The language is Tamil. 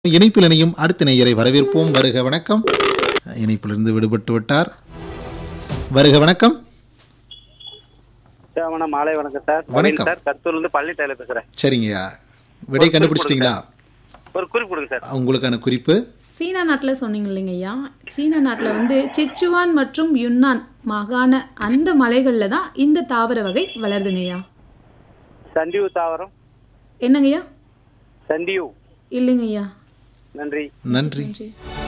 இணைப்பில் இணையும் அடுத்த நேயரை வரவேற்போம் வருக வணக்கம் இணைப்பிலிருந்து விடுபட்டு விட்டார் வருக வணக்கம் சார் வணக்கம் மாலை வணக்கம் சார் வணக்கம். நவீன் சார் கத்தூர்ல இருந்து பள்ளி டைலர் பேசுறேன் சரிங்கய்யா விடை கண்டுபிடிச்சிட்டிங்களா ஒரு குறிப்பு கொடுங்க சார் உங்களுக்கான குறிப்பு சீனா நாட்டில் சொன்னீங்க இல்லைங்க ஐயா சீனா நாட்டில் வந்து சிச்சுவான் மற்றும் யுன்னான் மாகாண அந்த மலைகளில் தான் இந்த தாவர வகை வளருதுங்க ஐயா சண்டியூ தாவரம் என்னங்க ஐயா சண்டியூ இல்லைங்க ஐயா நன்றி நன்றி நன்றி